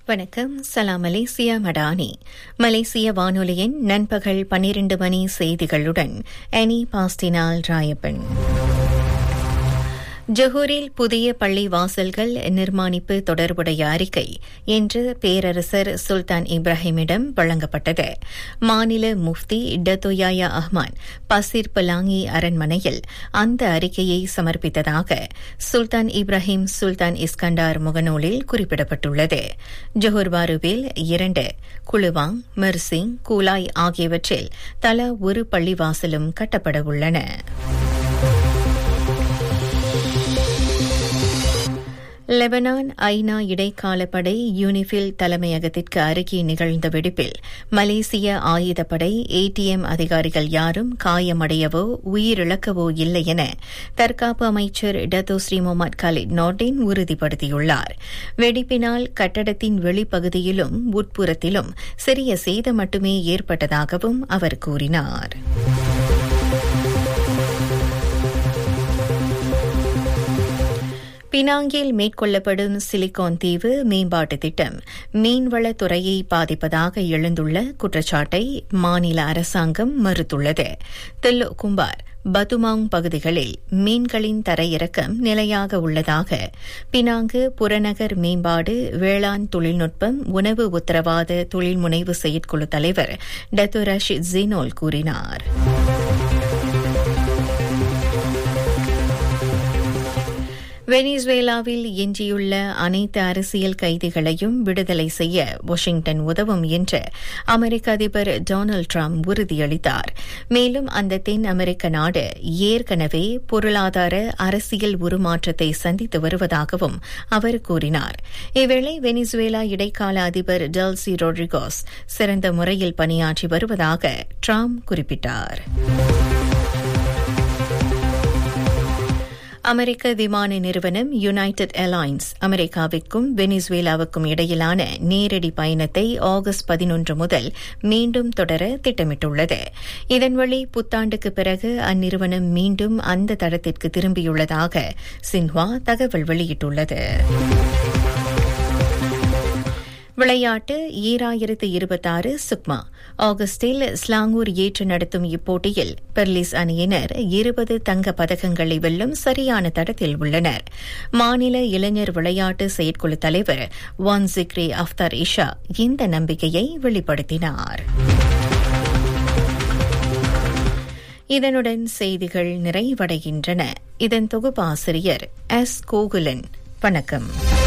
வணக்கம் சலாம் மலேசியா மடானி மலேசிய வானொலியின் நண்பகல் பன்னிரண்டு மணி செய்திகளுடன் அனி பாஸ்டினால் ராயப்பன் ஜொஹூரில் புதிய பள்ளி வாசல்கள் நிர்மாணிப்பு தொடர்புடைய அறிக்கை இன்று பேரரசர் சுல்தான் இப்ராஹிமிடம் வழங்கப்பட்டது மாநில முஃப்தி டத்தோயாயா அஹ்மான் பசிர் பலாங்கி அரண்மனையில் அந்த அறிக்கையை சமர்ப்பித்ததாக சுல்தான் இப்ராஹிம் சுல்தான் இஸ்கண்டார் முகநூலில் குறிப்பிடப்பட்டுள்ளது ஜொஹூர் பாருவில் இரண்டு குழுவாங் மெர்சிங் கூலாய் ஆகியவற்றில் தலா ஒரு பள்ளிவாசலும் கட்டப்பட உள்ளன லெபனான் ஐநா இடைக்கால படை யூனிஃபில் தலைமையகத்திற்கு அருகே நிகழ்ந்த வெடிப்பில் மலேசிய ஆயுதப்படை ஏடிஎம் அதிகாரிகள் யாரும் காயமடையவோ உயிரிழக்கவோ இல்லை என தற்காப்பு அமைச்சர் Dato Sri Mohamed Khaled Nordin உறுதிப்படுத்தியுள்ளார் வெடிப்பினால் கட்டடத்தின் வெளிப்பகுதியிலும் உட்புறத்திலும் சிறிய சேதம் மட்டுமே ஏற்பட்டதாகவும் அவர் கூறினார் பினாங்கில் மேற்கொள்ளப்படும் சிலிகான் தீவு மேம்பாட்டு திட்டம் மீன்வளத் துறையை பாதிப்பதாக எழுந்துள்ள குற்றச்சாட்டை மாநில அரசாங்கம் மறுத்துள்ளது தில்லோ கும்பார் பதுமாங் பகுதிகளில் மீன்களின் தரையிறக்கம் நிலையாக உள்ளதாக பினாங்கு புறநகர் மேம்பாடு வேளாண் தொழில்நுட்பம் உணவு உத்தரவாத தொழில் முனைவு செயற்குழு தலைவர் டத்து ரஷித் ஜீனோல் கூறினார் வெனிசுவேலாவில் எஞ்சியுள்ள அனைத்து அரசியல் கைதிகளையும் விடுதலை செய்ய வாஷிங்டன் உதவும் என்று அமெரிக்க அதிபர் டொனால்டு டிரம்ப் உறுதியளித்தார் மேலும் அந்த தென் அமெரிக்க நாடு ஏற்கனவே பொருளாதார அரசியல் உருமாற்றத்தை சந்தித்து வருவதாகவும் அவர் கூறினார் இவ்வேளை வெனிசுவேலா இடைக்கால அதிபர் டெல்சி ரோட்ரிகோஸ் சிறந்த முறையில் பணியாற்றி வருவதாக டிரம்ப் குறிப்பிட்டார் அமெரிக்க விமான நிறுவனம் யுனைடெட் ஏர்லைன்ஸ் அமெரிக்காவிற்கும் வெனிசுவேலாவுக்கும் இடையிலான நேரடி பயணத்தை ஆகஸ்ட் பதினொன்று முதல் மீண்டும் தொடர திட்டமிட்டுள்ளது இதன் வழி புத்தாண்டுக்கு பிறகு அந்நிறுவனம் மீண்டும் அந்த தடத்திற்கு திரும்பியுள்ளதாக சின்ஹுவா தகவல் வெளியிட்டுள்ளது விளையாட்டு ஈராயிரத்து இருபத்தாறு சுக்மா ஆகஸ்டில் ஸ்லாங்கூர் ஏற்று நடத்தும் இப்போட்டியில் பெர்லிஸ் அணியினர் இருபது தங்க பதக்கங்களை வெல்லும் சரியான தடத்தில் உள்ளனர் மாநில இளைஞர் விளையாட்டு செயற்குழு தலைவர் வான் சிக்ரி அஃப்தார் இஷா இந்த நம்பிக்கையை வெளிப்படுத்தினார் இதனுடன் செய்திகள் நிறைவடைகின்றன இதன் தொகுப்பாசிரியர் எஸ் கோகுலன் வணக்கம்